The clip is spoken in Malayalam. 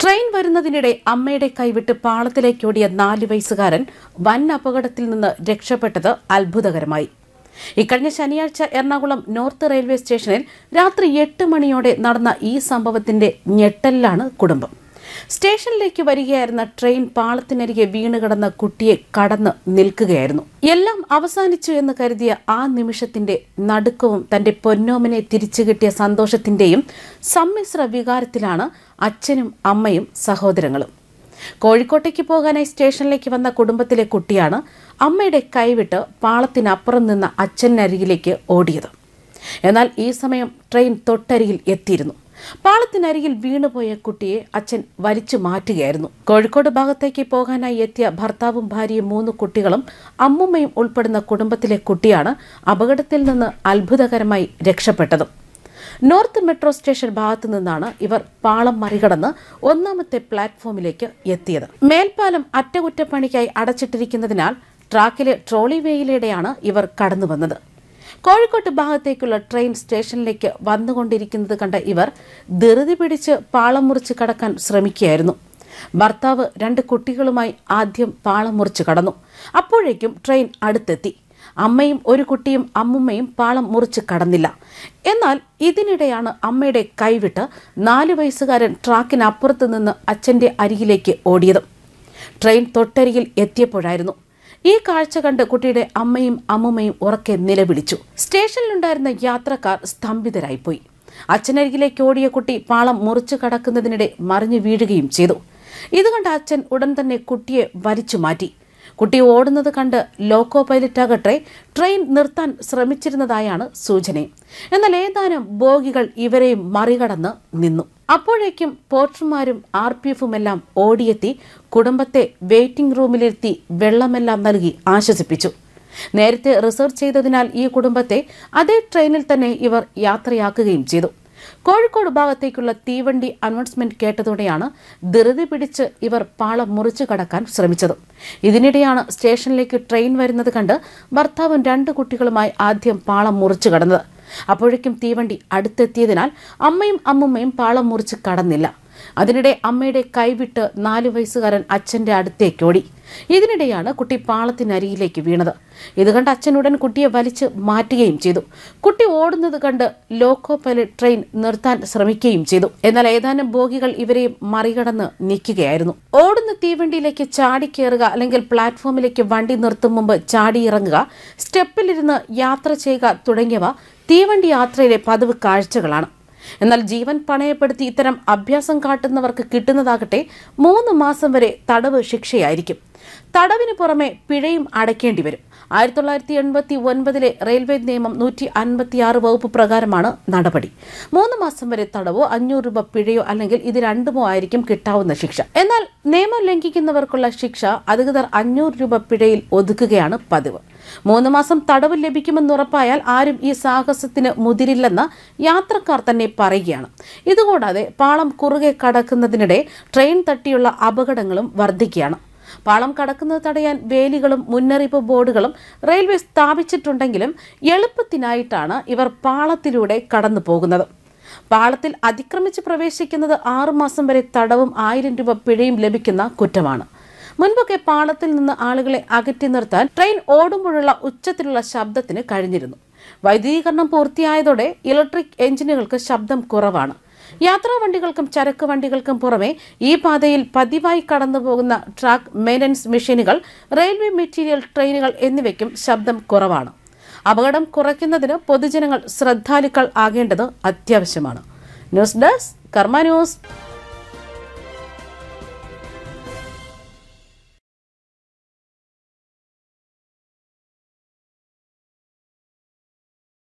ട്രെയിൻ വരുന്നതിനിടെ അമ്മയുടെ കൈവിട്ട് പാളത്തിലേക്കോടിയ നാല് വയസ്സുകാരൻ വൻ അപകടത്തിൽ നിന്ന് രക്ഷപ്പെട്ടത് അത്ഭുതകരമായി ഇക്കഴിഞ്ഞ ശനിയാഴ്ച എറണാകുളം നോർത്ത് റെയിൽവേ സ്റ്റേഷനിൽ രാത്രി എട്ട് മണിയോടെ നടന്ന ഈ സംഭവത്തിന്റെ ഞെട്ടലിലാണ് കുടുംബം സ്റ്റേഷനിലേക്ക് വരികയായിരുന്ന ട്രെയിൻ പാളത്തിനരികെ വീണുകിടന്ന കുട്ടിയെ കടന്ന് നിൽക്കുകയായിരുന്നു എല്ലാം അവസാനിച്ചു എന്ന് കരുതിയ ആ നിമിഷത്തിന്റെ നടുക്കവും തന്റെ പൊന്നോമനെ തിരിച്ചു കിട്ടിയ സന്തോഷത്തിന്റെയും സമ്മിശ്ര വികാരത്തിലാണ് അച്ഛനും അമ്മയും സഹോദരങ്ങളും കോഴിക്കോട്ടേക്ക് പോകാനായി സ്റ്റേഷനിലേക്ക് വന്ന കുടുംബത്തിലെ കുട്ടിയാണ് അമ്മയുടെ കൈവിട്ട് പാളത്തിനപ്പുറം നിന്ന അച്ഛനരികിലേക്ക് ഓടിയത് എന്നാൽ ഈ സമയം ട്രെയിൻ തൊട്ടരികിൽ എത്തിയിരുന്നു പാളത്തിനരികിൽ വീണുപോയ കുട്ടിയെ അച്ഛൻ വലിച്ചു മാറ്റുകയായിരുന്നു കോഴിക്കോട് ഭാഗത്തേക്ക് പോകാനായി എത്തിയ ഭർത്താവും ഭാര്യയും മൂന്ന് കുട്ടികളും അമ്മുമ്മയും ഉൾപ്പെടുന്ന കുടുംബത്തിലെ കുട്ടിയാണ് അപകടത്തിൽ നിന്ന് അത്ഭുതകരമായി രക്ഷപ്പെട്ടതും നോർത്ത് മെട്രോ സ്റ്റേഷൻ ഭാഗത്തു നിന്നാണ് ഇവർ പാളം മറികടന്ന് ഒന്നാമത്തെ പ്ലാറ്റ്ഫോമിലേക്ക് എത്തിയത് മേൽപ്പാലം അറ്റകുറ്റപ്പണിക്കായി അടച്ചിട്ടിരിക്കുന്നതിനാൽ ട്രാക്കിലെ ട്രോളി വേയിലൂടെയാണ് ഇവർ കടന്നു വന്നത് കോഴിക്കോട്ട് ഭാഗത്തേക്കുള്ള ട്രെയിൻ സ്റ്റേഷനിലേക്ക് വന്നുകൊണ്ടിരിക്കുന്നത് കണ്ട ഇവർ ധൃതി പിടിച്ച് പാളം മുറിച്ച് കടക്കാൻ ശ്രമിക്കുകയായിരുന്നു ഭർത്താവ് രണ്ട് കുട്ടികളുമായി ആദ്യം പാളം മുറിച്ച് കടന്നു അപ്പോഴേക്കും ട്രെയിൻ അടുത്തെത്തി അമ്മയും ഒരു കുട്ടിയും അമ്മുമ്മയും പാളം മുറിച്ച് കടന്നില്ല എന്നാൽ ഇതിനിടെയാണ് അമ്മയുടെ കൈവിട്ട് നാല് വയസ്സുകാരൻ ട്രാക്കിനപ്പുറത്ത് നിന്ന് അച്ഛന്റെ അരികിലേക്ക് ഓടിയത് ട്രെയിൻ തൊട്ടരികിൽ എത്തിയപ്പോഴായിരുന്നു ഈ കാഴ്ച കണ്ട് കുട്ടിയുടെ അമ്മയും അമ്മുമ്മയും ഉറക്കെ നിലവിളിച്ചു സ്റ്റേഷനിലുണ്ടായിരുന്ന യാത്രക്കാർ സ്തംഭിതരായിപ്പോയി അച്ഛനരികിലേക്ക് ഓടിയ കുട്ടി പാളം മുറിച്ചു കടക്കുന്നതിനിടെ മറിഞ്ഞു വീഴുകയും ചെയ്തു ഇത് കണ്ട അച്ഛൻ ഉടൻ തന്നെ കുട്ടിയെ വലിച്ചു മാറ്റി കുട്ടി ഓടുന്നത് കണ്ട് ലോക്കോ പൈലറ്റ് ആകട്ടെ ട്രെയിൻ നിർത്താൻ ശ്രമിച്ചിരുന്നതായാണ് സൂചന എന്നാൽ ഏതാനും ബോഗികൾ ഇവരെ മറികടന്ന് നിന്നു അപ്പോഴേക്കും പോർട്ടർമാരും ആർ പി എഫും എല്ലാം ഓടിയെത്തി കുടുംബത്തെ വെയിറ്റിംഗ് റൂമിലിരുത്തി വെള്ളമെല്ലാം നൽകി ആശ്വസിപ്പിച്ചു നേരത്തെ റിസർവ് ചെയ്തതിനാൽ ഈ കുടുംബത്തെ അതേ ട്രെയിനിൽ തന്നെ ഇവർ യാത്രയാക്കുകയും ചെയ്തു കോഴിക്കോട് ഭാഗത്തേക്കുള്ള തീവണ്ടി അനൗൺസ്മെന്റ് കേട്ടതോടെയാണ് ധൃതി പിടിച്ച് ഇവർ പാളം മുറിച്ചു കടക്കാൻ ശ്രമിച്ചത് ഇതിനിടെയാണ് സ്റ്റേഷനിലേക്ക് ട്രെയിൻ വരുന്നത് കണ്ട് ഭർത്താവും രണ്ട് കുട്ടികളുമായി ആദ്യം പാളം മുറിച്ചു കടന്നത് അപ്പോഴേക്കും തീവണ്ടി അടുത്തെത്തിയതിനാൽ അമ്മയും അമ്മുമ്മയും പാളം മുറിച്ച് കടന്നില്ല അതിനിടെ അമ്മയുടെ കൈവിട്ട് നാലു വയസ്സുകാരൻ അച്ഛന്റെ അടുത്തേക്ക് ഓടി ഇതിനിടെയാണ് കുട്ടി പാളത്തിനരികിലേക്ക് വീണത് ഇത് കണ്ട് അച്ഛൻ ഉടൻ കുട്ടിയെ വലിച്ച് മാറ്റുകയും ചെയ്തു കുട്ടി ഓടുന്നത് കണ്ട് ലോക്കോ പൈലറ്റ് ട്രെയിൻ നിർത്താൻ ശ്രമിക്കുകയും ചെയ്തു എന്നാൽ ഏതാനും ബോഗികൾ ഇവരെ മറികടന്ന് നിൽക്കുകയായിരുന്നു ഓടുന്ന തീവണ്ടിയിലേക്ക് ചാടിക്കേറുക അല്ലെങ്കിൽ പ്ലാറ്റ്ഫോമിലേക്ക് വണ്ടി നിർത്തും മുമ്പ് ചാടിയിറങ്ങുക സ്റ്റെപ്പിലിരുന്ന് യാത്ര ചെയ്യുക തുടങ്ങിയവ തീവണ്ടി യാത്രയിലെ പതിവ് കാഴ്ചകളാണ് എന്നാൽ ജീവൻ പണയപ്പെടുത്തി ഇത്തരം അഭ്യാസം കാട്ടുന്നവർക്ക് കിട്ടുന്നതാകട്ടെ മൂന്ന് മാസം വരെ തടവ് ശിക്ഷയായിരിക്കും തടവിന് പുറമെ പിഴയും അടയ്ക്കേണ്ടി വരും ആയിരത്തി തൊള്ളായിരത്തി എൺപത്തി ഒൻപതിലെ റെയിൽവേ നിയമം നൂറ്റി അൻപത്തിയാറ് വകുപ്പ് പ്രകാരമാണ് നടപടി മൂന്ന് മാസം വരെ തടവോ അഞ്ഞൂറ് രൂപ പിഴയോ അല്ലെങ്കിൽ ഇത് രണ്ടുമോ ആയിരിക്കും കിട്ടാവുന്ന ശിക്ഷ എന്നാൽ നിയമം ലംഘിക്കുന്നവർക്കുള്ള ശിക്ഷ അധികൃതർ അഞ്ഞൂറ് രൂപ പിഴയിൽ ഒതുക്കുകയാണ് പതിവ് മൂന്ന് മാസം തടവ് ലഭിക്കുമെന്ന് ഉറപ്പായാൽ ആരും ഈ സാഹസത്തിന് മുതിരില്ലെന്ന് യാത്രക്കാർ തന്നെ പറയുകയാണ് ഇതുകൂടാതെ പാളം കുറുകെ കടക്കുന്നതിനിടെ ട്രെയിൻ തട്ടിയുള്ള അപകടങ്ങളും വർദ്ധിക്കുകയാണ് പാളം കടക്കുന്നത് തടയാൻ വേലികളും മുന്നറിയിപ്പ് ബോർഡുകളും റെയിൽവേ സ്ഥാപിച്ചിട്ടുണ്ടെങ്കിലും എളുപ്പത്തിനായിട്ടാണ് ഇവർ പാളത്തിലൂടെ കടന്നു പോകുന്നത് പാളത്തിൽ അതിക്രമിച്ച് പ്രവേശിക്കുന്നത് ആറുമാസം വരെ തടവും ആയിരം രൂപ പിഴയും ലഭിക്കുന്ന കുറ്റമാണ് മുൻപൊക്കെ പാളത്തിൽ നിന്ന് ആളുകളെ അകറ്റി നിർത്താൻ ട്രെയിൻ ഓടുമ്പോഴുള്ള ഉച്ചത്തിലുള്ള ശബ്ദത്തിന് കഴിഞ്ഞിരുന്നു വൈദ്യുതീകരണം പൂർത്തിയായതോടെ ഇലക്ട്രിക് എഞ്ചിനുകൾക്ക് ശബ്ദം കുറവാണ് യാത്രാ വണ്ടികൾക്കും ചരക്ക് വണ്ടികൾക്കും പുറമെ ഈ പാതയിൽ പതിവായി കടന്നു പോകുന്ന ട്രാക്ക് മെയിൻ്റനൻസ് മെഷീനുകൾ റെയിൽവേ മെറ്റീരിയൽ ട്രെയിനുകൾ എന്നിവയ്ക്കും ശബ്ദം കുറവാണ് അപകടം കുറയ്ക്കുന്നതിന് പൊതുജനങ്ങൾ ശ്രദ്ധാലുക്കൾ ആകേണ്ടത് അത്യാവശ്യമാണ് ന്യൂസ് ഡെസ്ക് കർമ്മ ന്യൂസ്